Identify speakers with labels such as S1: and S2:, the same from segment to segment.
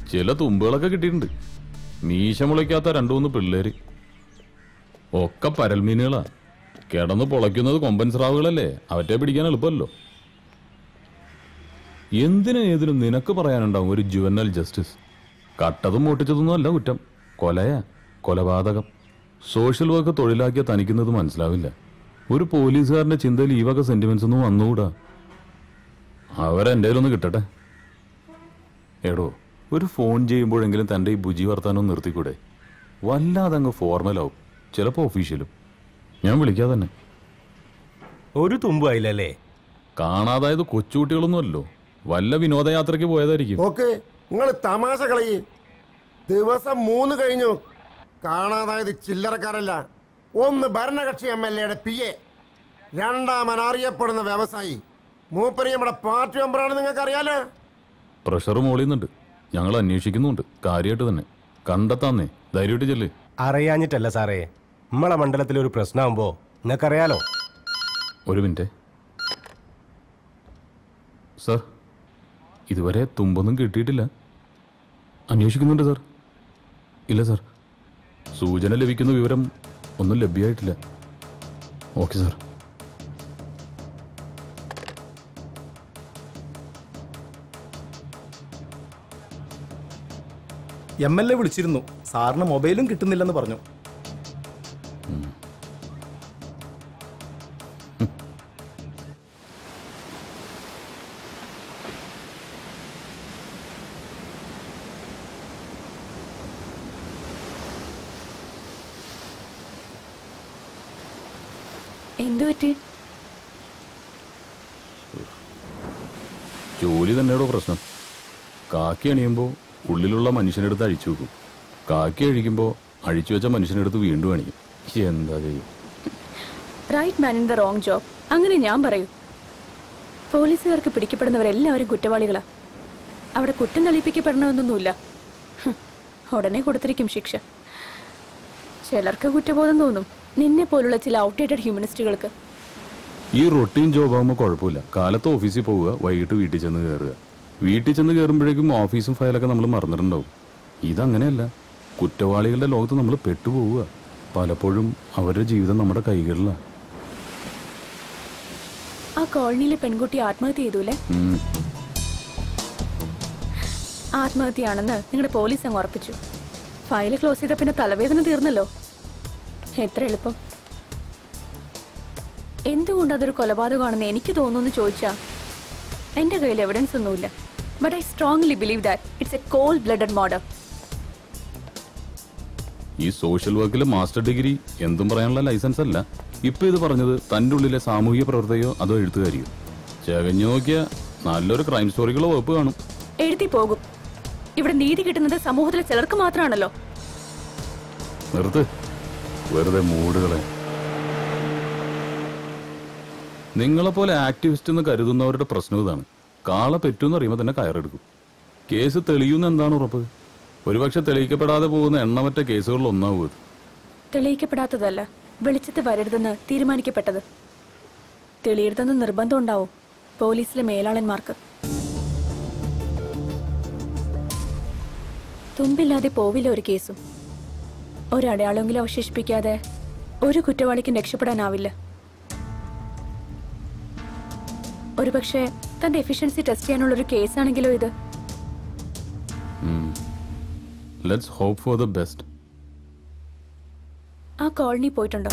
S1: ചില തുമ്പുകളൊക്കെ കിട്ടിയിട്ടുണ്ട് മീശ മുളയ്ക്കാത്ത രണ്ടു മൂന്ന് പിള്ളേര് ഒക്കെ പരൽമീനുകളാ കിടന്ന് പൊളയ്ക്കുന്നത് കൊമ്പൻ സ്രാവുകളല്ലേ അവറ്റെ പിടിക്കാൻ എളുപ്പമല്ലോ എന്തിനും ഏതിനും നിനക്ക് പറയാനുണ്ടാവും ഒരു ജുവനൽ ജസ്റ്റിസ് കട്ടതും മോട്ടിച്ചതൊന്നും അല്ല കുറ്റം കൊലയാ കൊലപാതകം സോഷ്യൽ വർക്ക് തൊഴിലാക്കിയ തനിക്കുന്നത് മനസ്സിലാവില്ല ഒരു പോലീസുകാരന്റെ ചിന്തയിൽ ഈ വക സെന്റിമെന്റ്സ് ഒന്നും വന്നുകൂടാ അവരെൻ്റെ ഒന്ന് കിട്ടട്ടെ എടോ ഒരു ഫോൺ ചെയ്യുമ്പോഴെങ്കിലും തൻ്റെ ഈ ബുജി വർത്താനം നിർത്തിക്കൂടെ വല്ലാതെ അങ്ങ് ഫോർമലാവും ചിലപ്പോൾ ഒഫീഷ്യലും ഞാൻ വിളിക്കാതെ തന്നെ
S2: ഒരു തുമ്പായില്ലല്ലേ
S1: കാണാതായത് കൊച്ചുകുട്ടികളൊന്നുമല്ലോ വല്ല വിനോദയാത്രയ്ക്ക് പോയതായിരിക്കും
S3: ഓക്കെ നിങ്ങൾ തമാശ കളയി ദിവസം മൂന്ന് കഴിഞ്ഞു കാണാതായത് ചില്ലറക്കാരല്ല ഒന്ന് ഭരണകക്ഷി എം എൽ എയുടെ പി എ രണ്ടാമൻ അറിയപ്പെടുന്ന വ്യവസായി മൂപ്പര് നമ്മുടെ പാർട്ടി മെമ്പറാണ് നിങ്ങൾക്ക് അറിയാലോ
S1: പ്രഷർ മോളിയുന്നുണ്ട് ഞങ്ങൾ അന്വേഷിക്കുന്നുണ്ട് കാര്യമായിട്ട് തന്നെ കണ്ടെത്താന്നേ ധൈര്യമായിട്ട് ചെല്ല്
S2: അറിയാഞ്ഞിട്ടല്ല സാറേ നമ്മളെ മണ്ഡലത്തിൽ ഒരു പ്രശ്നമാകുമ്പോ നിങ്ങൾക്കറിയാലോ
S1: ഒരു മിനിറ്റ് സർ ഇതുവരെ തുമ്പൊന്നും കിട്ടിയിട്ടില്ല അന്വേഷിക്കുന്നുണ്ട് സർ ഇല്ല സർ സൂചന ലഭിക്കുന്ന വിവരം ഒന്നും ലഭ്യമായിട്ടില്ല okay sir
S4: M L A വിളിച്ചിരുന്നു സാറിന് മൊബൈലും കിട്ടുന്നില്ലെന്ന് പറഞ്ഞു
S5: എന്തു പറ്റി
S1: ജോലി തന്നെയാണോ പ്രശ്നം കാക്കി അണിയുമ്പോൾ ഉള്ളിലുള്ള മനുഷ്യനെടുത്ത് അഴിച്ചു വെക്കും കാക്കി അഴിക്കുമ്പോൾ അഴിച്ചു വെച്ച മനുഷ്യനെടുത്ത് വീണ്ടും അണിയും എന്താ ചെയ്യും
S5: right man in the wrong job അങ്ങനെ ഞാൻ പറയൂ പോലീസുകാർക്ക് പിടിക്കപ്പെടുന്നവരെല്ലാവരും കുറ്റവാളികളാ അവിടെ കുറ്റം തെളിയിപ്പിക്കപ്പെടണമെന്നൊന്നുമില്ല ഹും, ഉടനെ കൊടുത്തിരിക്കും ശിക്ഷ ചിലർക്ക് കുറ്റബോധം തോന്നും നിന്നെ പോലുള്ള ചില ഔട്ട്ഡേറ്റഡ് ഹ്യൂമനിസ്റ്റുകൾക്ക്
S1: ഈ റൊട്ടീൻ ജോബ് ആകുമ്പോൾ കുഴപ്പമില്ല കാലത്ത് ഓഫീസിൽ പോവുക വൈകിട്ട് വീട്ടിൽ ചെന്ന് കയറുക വീട്ടിൽ ചെന്ന് കയറുമ്പോഴേക്കും ഓഫീസും ഫയലൊക്കെ നമ്മൾ മറന്നിട്ടുണ്ടാവും ഇതങ്ങനെയല്ല കുറ്റവാളികളുടെ ലോകത്ത് നമ്മൾ പെട്ടുപോവുക പലപ്പോഴും അവരുടെ ജീവിതം നമ്മുടെ കൈകളിലാണ്
S5: ആ കോളനിയിലെ പെൺകുട്ടി ആത്മഹത്യ ചെയ്തൂലേ
S1: ഉം.
S5: ആത്മഹത്യയാണെന്ന് നിങ്ങളുടെ പോലീസ് അങ്ങ് ഉറപ്പിച്ചു ഫയൽ ക്ലോസ് ചെയ്ത പിന്നെ തലവേദന തീർന്നല്ലോ എത്ര എളുപ്പം എന്തുകൊണ്ട് അതൊരു കൊലപാതകമാണെന്ന് എനിക്ക് തോന്നുന്നു ചോദിച്ചാ എന്റെ കയ്യിൽ എവിഡൻസ് ഒന്നുമില്ല but I strongly believe that it's a cold blooded murder
S1: ഈ സോഷ്യൽ വർക്കിലെ മാസ്റ്റർ ഡിഗ്രി എന്തും പറയാനുള്ള ലൈസൻസ് അല്ല ഇപ്പൊ ഇത് പറഞ്ഞത് തൻ്റെ ഉള്ളിലെ സാമൂഹിക പ്രവർത്തകയോ അതോ എഴുത്തുകാരിയോ ചകഞ്ഞു നോക്കിയ നല്ലൊരു ക്രൈം സ്റ്റോറികളോ വകുപ്പ് കാണും
S5: എഴുതി പോകും ഇവിടെ നീതി കിട്ടുന്നത് സമൂഹത്തിലെ ചിലർക്ക് മാത്രമാണല്ലോ
S1: നിർത്ത് വെറുതെ മൂടുകളെ നിങ്ങളെപ്പോലെ ആക്ടിവിസ്റ്റ് എന്ന് കരുതുന്നവരുടെ പ്രശ്നം ഇതാണ് കാള പെറ്റൂന്ന് അറിയുമ്പോൾ തന്നെ കയറെടുക്കും കേസ് തെളിയുന്ന എന്താണ് ഉറപ്പ് ഒരുപക്ഷെ തെളിയിക്കപ്പെടാതെ പോകുന്ന എണ്ണമറ്റ കേസുകളിൽ ഒന്നാവും ഇത്
S5: തെളിയിക്കപ്പെടാത്തതല്ല വെളിച്ചത്ത് വരരുതെന്ന് തീരുമാനിക്കപ്പെട്ടത് തെളിയരുതെന്ന് നിർബന്ധം ഉണ്ടാവും പോലീസിലെ മേലാളന്മാർക്ക് തുമ്പില്ലാതെ പോവില്ല ഒരു കേസും ഒരടയാളമെങ്കിലും അവശേഷിപ്പിക്കാതെ ഒരു കുറ്റവാളിക്കും രക്ഷപ്പെടാനാവില്ല ഒരുപക്ഷെ തന്റെ എഫിഷ്യൻസി ടെസ്റ്റ് ചെയ്യാനുള്ള ഒരു കേസാണെങ്കിലോ ഇത്
S1: let's hope for the best
S5: ആ കോളനി പോയിട്ടുണ്ടോ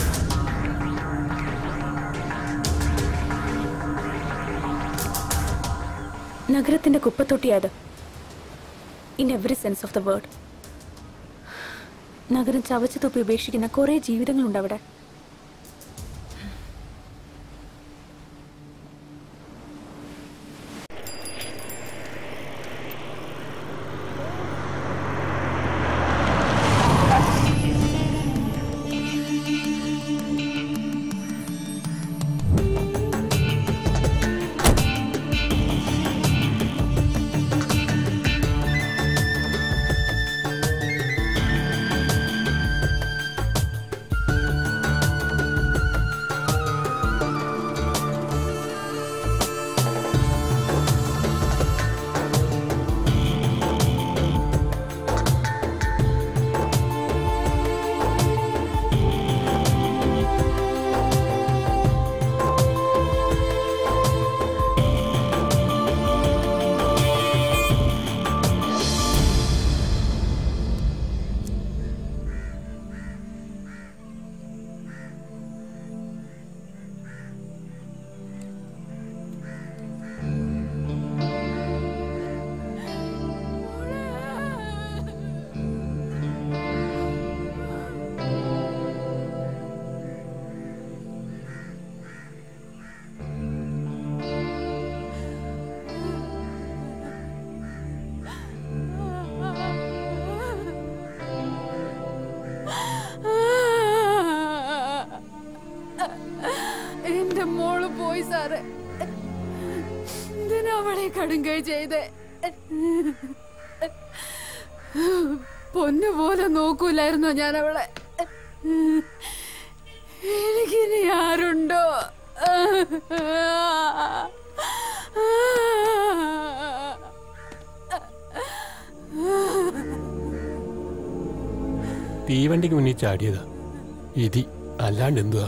S5: നഗരത്തിന്റെ കുപ്പത്തൊട്ടിയായത് in every sense of the word നഗരം ചവച്ചു തുപ്പി ഉപേക്ഷിക്കുന്ന കുറെ ജീവിതങ്ങളുണ്ട് അവിടെ
S6: സാറ് എന്തിനാ അവളെ കടുങ്കൈ ചെയ്ത് പൊന്നുപോലെ നോക്കൂലായിരുന്നോ ഞാൻ അവളെ എനിക്കിനി ആരുണ്ടോ
S7: തീവണ്ടിക്ക് മുന്നിൽ ചാടിയതാ ഇതി അല്ലാണ്ട് എന്തുവാ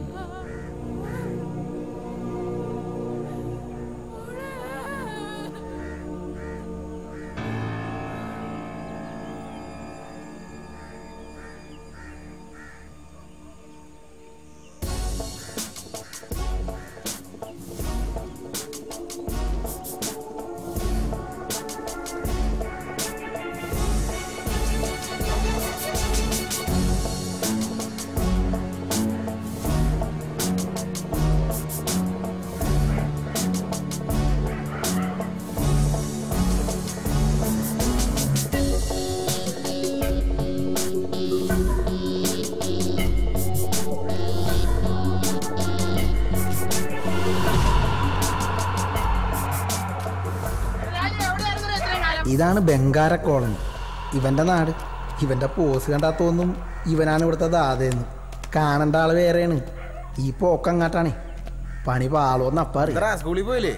S8: ഇതാണ് ബംഗാര കോളനി ഇവന്റെ നാട് ഇവന്റെ പോസ് കണ്ടാ തോന്നും ഇവനാണ് ഇവിടുത്തെ ദാതയെന്ന് കാണേണ്ട ആള് വേറെയാണ് ഈ പോക്കങ്ങാട്ടാണേ പണി പാളോന്ന് അപ്പാറി
S4: സ്കൂളിൽ പോയില്ലേ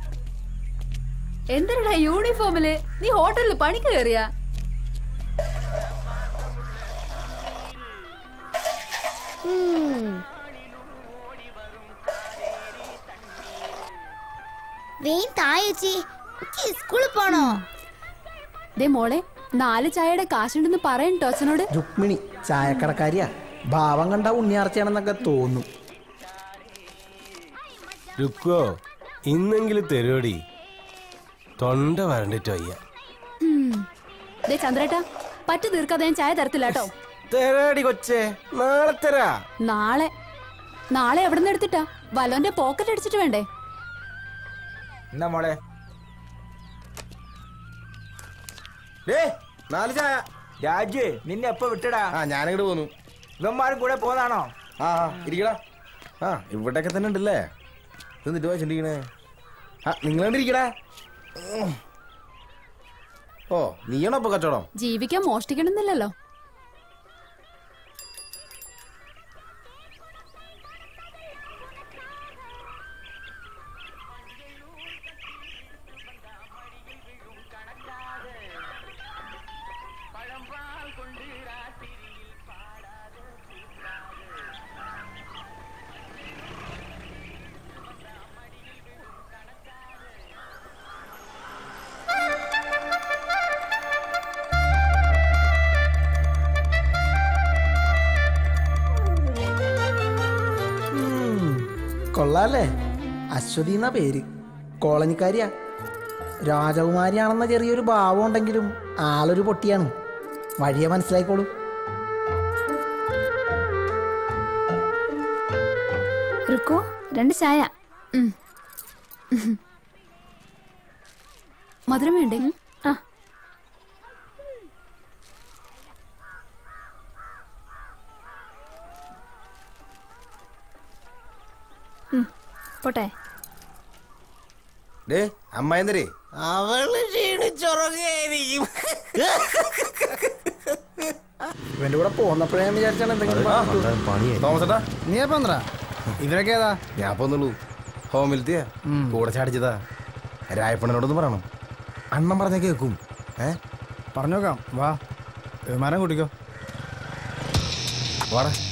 S6: എന്തിനാ യൂണിഫോമില് നീ ഹോട്ടലിൽ പണിക്ക് കയറിയാ
S9: വേം തായേച്ചി എനിക്ക് സ്കൂളിൽ പോണോ
S6: ദേ മോളെ നാല് ചായയുടെ കാശുണ്ടെന്ന് പറയണ്ടോ അച്ഛനോട്
S8: രുക്മിണി ചായക്കടക്കാരിയാ ഭാവം കണ്ട ഉണ്ണിയാർച്ചയാണെന്നൊക്കെ തോന്നും
S2: രുക്കോ ഇന്നെങ്കിലും തരുവടി തൊണ്ട വരണ്ടിട്ട് വയ്യ
S6: ദേ ചന്ദ്രേട്ടാ പറ്റു തീർക്കാതെ ഞാൻ ചായ തരത്തില്ല കേട്ടോ
S2: തരാടി കൊച്ചേ നാളെ തരാ
S6: നാളെ നാളെ എവിടെ നിന്ന് എടുത്തിട്ടാ വലോന്റെ പോക്കറ്റ് അടിച്ചിട്ട് വേണ്ടേ
S4: എന്നാ മോളെ ഡേ നാല് ചായ
S10: രാജു നിന്നെ എപ്പോ വിട്ടടാ
S4: ആ ഞാനിങ്ങോട്ട് പോന്നു
S10: ഇവന്മാരും കൂടെ പോന്നാണോ
S4: ആ ആ, ഇരിക്കടാ ആ ഇവിടെയൊക്കെ തന്നെ ഉണ്ടല്ലേ ഇത് എന്നിട്ട് വായിച്ചിട്ടിരിക്കണേ ആ നിങ്ങളണ്ടിരിക്കടാ ഓ നീയാണോ ഇപ്പൊ കച്ചവടം
S6: ജീവിക്കാൻ മോഷ്ടിക്കണമെന്നില്ലല്ലോ
S8: കൊള്ളാല്ലേ അശ്വതി എന്നാ പേര് കോളനിക്കാരിയാ രാജകുമാരിയാണെന്ന ചെറിയൊരു ഭാവം ഉണ്ടെങ്കിലും ആളൊരു പൊട്ടിയാണ് വഴിയെ മനസ്സിലായിക്കോളൂ
S6: റുക്കോ രണ്ട് ചായ മധുരം വേണ്ടേ ആ ഉം, പോട്ടെ
S4: ഡേ അമ്മായന്തരേ
S2: അവള് ക്ഷീണിച്ചുറങ്ങായിരിക്കും
S8: ഇവന്റെ കൂടെ പോന്നപ്പോഴേ ഞാൻ വിചാരിച്ചാണ് എന്തെങ്കിലും പറഞ്ഞു.
S4: തോമസ് ഏട്ടാ
S8: നീ എപ്പോ വന്നെടാ? ഇവരൊക്കെ ഏതാ
S4: ഞാൻ പോന്നുള്ളൂ ഹോമിലത്തെയാ കൂടെ ചാടിച്ചതാ രായപ്പണ്ണനോടൊന്ന് പറയണം അണ്ണൻ പറഞ്ഞ കേക്കും ഏ
S8: പറഞ്ഞോക്കാം വാ വിമാനം കൂട്ടിക്കോ
S4: വാടാ